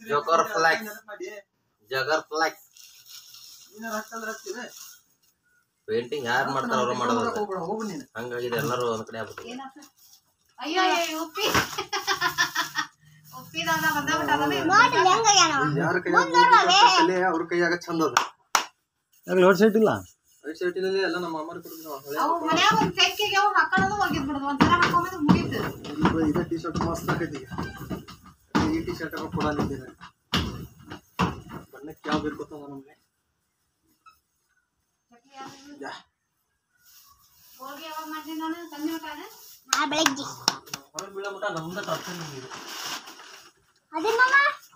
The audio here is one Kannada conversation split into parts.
ಜೋಕರ್ ಫ್ಲಾಕ್ಸ್ ಜಗರ್ ಫ್ಲಾಕ್ಸ್ ಪೇಂಟಿಂಗ್ ಯಾರು ಮಾಡ್ತಾರ ಅವ್ರು ಮಾಡೋದು ಹಂಗಾಗಿದೆ ಎಲ್ಲರೂ ಒಂದ್ ಕಡೆ ಆಗ್ಬಿಟ್ಟು ಏನಪ್ಪ? ಅಯ್ಯೋ ಅಯ್ಯೋ, ಉಪ್ಪಿ ಉಪ್ಪಿದಾದ ಬಂದಾಗ್ಬಿಟ್ಟದ ನೋಡ್ರಿ ಹೆಂಗಾಗ್ಯಾನವ ಯಾರ ಕೈಯಾಗ ಅವ್ರ ಕೈಯಾಗ ಚಂದ ಅದ ಯಾಕೆ ಲೋಡ್ ಸೆಟ್ ಇಲ್ಲ ವೈಟ್ ಶರ್ಟಿನಲ್ಲಿ ಎಲ್ಲ ನಮ್ಮ ಅಮ್ಮರ್ ಕೊಡ್ತೀನಿ ಹಳೆ ಅವು ಮನ್ಯಾಗ ಒಂದ್ ತೆಕ್ಕಿಗೆ ಅವು ಹಾಕೊಳ್ಳೋದು ಹೋಗಿದ್ ಬಿಡುದು ಒಂಥರ ಹಾಕೊಂಬಂದ್ರೆ ಮುಗೀತು ಈಗ ಇದೇ ಟಿ ಶರ್ಟ್ ಮಸ್ತ್ ಆಗೈತಿ ಈಗ ಈ ಟಿ ಶರ್ಟ್ ಕೂಡ ನಿಂತಿದೆ ಬಣ್ಣಕ್ಕೆ ಯಾವ ಬೇಕು ಗೊತ್ತದ ನಮ್ಗೆ ಯಾ. ಹೋಳ್ಗೆ ಯಾವಾಗ ಮಾಡ್ತೀನಿ ನಾನು ಸಂಜೆ ಮಟಾನ ಆ ಬೆಳಗ್ಗೆ ಹೊರಗೆ ಬೀಳೋ ಮಟ್ಟ ನಮ್ದ ಟರ್ಚನ್ ಇದೆ ಅದೇ ಮಾಮ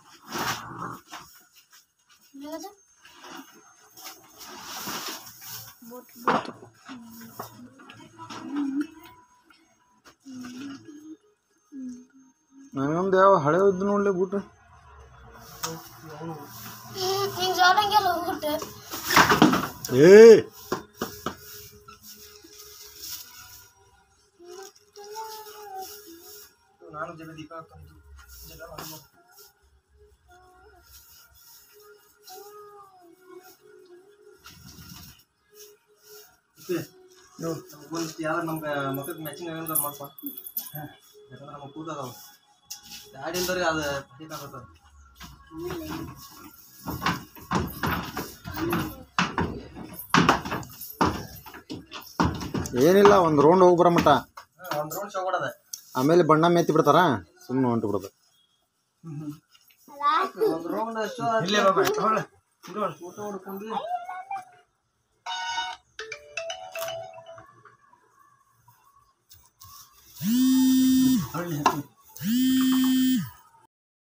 ನಂಗೊಂದು ಯಾವ ಹಳೆ ಇದ್ದು ನೋಡ್ಲಿ ಬೂಟ್ ಹಿಂಗ್ ಜೋರಂಗೆಲ್ಲ ಹೋಗ್ಬಿಟ್ಟು ಏ ನಾನು ಜನ ದೀಪ ಹಾಕೊಂಡು ಜನ ಮಾಡ್ಬೋದು. ಇಪ್ಪೆ, ಒಂದ್ ಯಾವ್ದಾರ ನಮ್ಗೆ ಮಕ್ಕಳಿಗೆ ಮ್ಯಾಚಿಂಗ್ ಆಗಂತ ಮಾಡ್ಪ ಯಾಕಂದ್ರೆ ನಮ್ಮ ಕೂದ ಅದಾವ ಗಾಡಿ ಇಲ್ದರಿ ಅದು ಪಡಿಕಾಗತ್ತ ಏನಿಲ್ಲ ಒಂದು ರೌಂಡ್ ಹೋಗಿ ಬರೋ ಮಟ್ಟ ಒಂದ್ ರೌಂಡ್ ಶೋ ಕೊಡದ ಆಮೇಲೆ ಬಣ್ಣ ಮೆತ್ತಿ ಬಿಡ್ತಾರ ಸುಮ್ಮನೆ ಹೊಂಟು ಬಿಡೋದು ಒಂದ್ ರೌಂಡ್ ಶೋ ಇಲ್ಲೇ ಬಾಬಾ ತಗೊಳ್ಳೆ ಫೋಟೋ ಹೊಡ್ಕೊಂಡು ಹೊಳ್ಳಿ ಹಾಕು